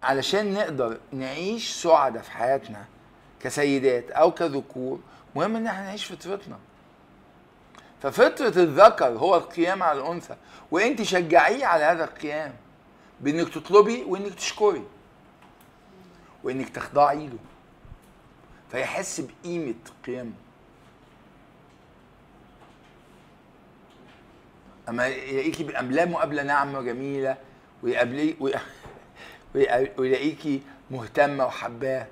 علشان نقدر نعيش سعدة في حياتنا كسيدات او كذكور مهم ان احنا نعيش فطرتنا ففطرة الذكر هو القيام على الانثى وانت شجعيه على هذا القيام بانك تطلبي وانك تشكري وانك تخضعي له فيحس بقيمة قيامه اما يلاقيكي باملاه مقابله ناعمه وجميله ويقابلي وي- وي- ويلاقيكي مهتمه وحباه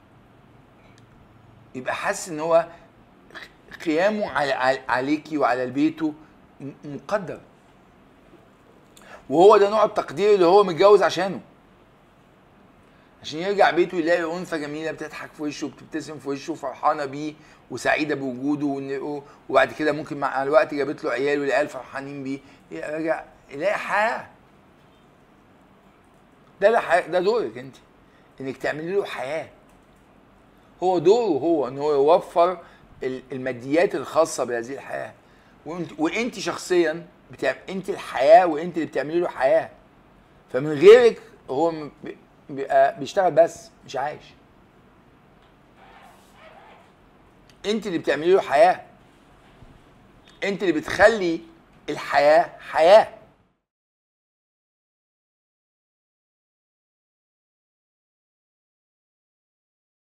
يبقى حاسس ان هو قيامه على على- عليكي وعلى بيته م- مقدر وهو ده نوع التقدير اللي هو متجوز عشانه عشان يرجع بيته يلاقي انثى جميله بتضحك في وشه وبتبتسم في وشه وفرحانه بيه وسعيده بوجوده وإن- وبعد كده ممكن مع الوقت جابت له عيال والعيال فرحانين بيه يرجع يلاقي حياه ده ده حياة- ده دورك انت انك تعملي له حياه هو دوره هو ان هو يوفر ال- الماديات الخاصه بهذه الحياه وانت وانت شخصيا بتعمل انت الحياه وانت اللي بتعملي له حياه فمن غيرك هو م- بي- بيبقى بيشتغل بس مش عايش انت اللي بتعملي له حياه انت اللي بتخلي الحياه حياه